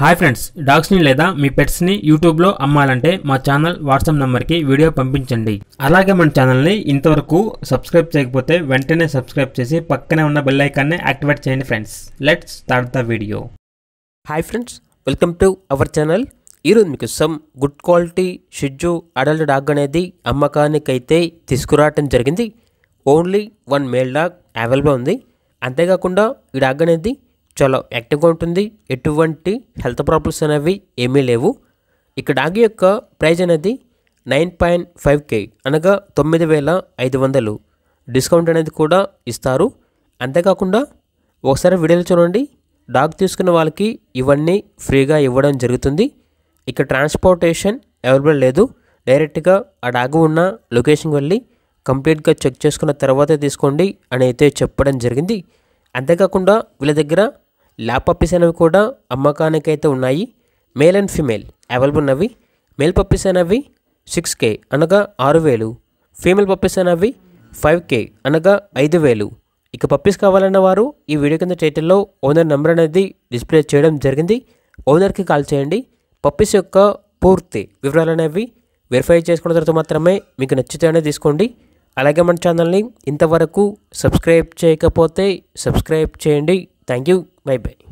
hi friends డాగ్స్ని లేదా మీ పెట్స్ని యూట్యూబ్లో అమ్మాలంటే మా ఛానల్ వాట్సాప్ నెంబర్కి వీడియో పంపించండి అలాగే మన ఛానల్ని ఇంతవరకు సబ్స్క్రైబ్ చేయకపోతే వెంటనే సబ్స్క్రైబ్ చేసి పక్కనే ఉన్న బెల్ ఐకాన్ని యాక్టివేట్ చేయండి friends let's start the video hi friends welcome to our channel ఈరోజు మీకు some good quality shih tzu adult dog అనేది అమ్మకానికి అయితే తీసుకురావటం జరిగింది only one male dog available ఉంది అంతేకాకుండా ఈ డాగ్ అనేది చాలా యాక్టివ్గా ఉంటుంది ఎటువంటి హెల్త్ ప్రాబ్లమ్స్ అనేవి ఏమీ లేవు ఇక డాగ్ యొక్క ప్రైజ్ అనేది నైన్ పాయింట్ ఫైవ్ కే అనగా తొమ్మిది వేల ఐదు వందలు డిస్కౌంట్ అనేది కూడా ఇస్తారు అంతేకాకుండా ఒకసారి వీడియోలు చూడండి డాగ్ తీసుకున్న వాళ్ళకి ఇవన్నీ ఫ్రీగా ఇవ్వడం జరుగుతుంది ఇక ట్రాన్స్పోర్టేషన్ అవైలబుల్ లేదు డైరెక్ట్గా ఆ డాగ్ ఉన్న లొకేషన్కి వెళ్ళి కంప్లీట్గా చెక్ చేసుకున్న తర్వాతే తీసుకోండి అని అయితే చెప్పడం జరిగింది అంతేకాకుండా వీళ్ళ దగ్గర ల్యాప్ పప్పీస్ అనేవి కూడా అమ్మకానికి అయితే ఉన్నాయి మేల్ అండ్ ఫీమేల్ అవైలబుల్ ఉన్నవి మేల్ పప్పీస్ అనేవి సిక్స్ కే అనగా ఆరు వేలు ఫీమేల్ పప్పీస్ అనేవి ఫైవ్ కే అనగా ఐదు వేలు ఇక పప్పీస్ కావాలన్న వారు ఈ వీడియో కింద టైటిల్లో ఓనర్ నెంబర్ అనేది డిస్ప్లే చేయడం జరిగింది ఓనర్కి కాల్ చేయండి పప్పీస్ యొక్క పూర్తి వివరాలు అనేవి వెరిఫై చేసుకున్న తర్వాత మాత్రమే మీకు నచ్చితేనే తీసుకోండి అలాగే మన ఛానల్ని ఇంతవరకు సబ్స్క్రైబ్ చేయకపోతే సబ్స్క్రైబ్ చేయండి థ్యాంక్ యూ బై బై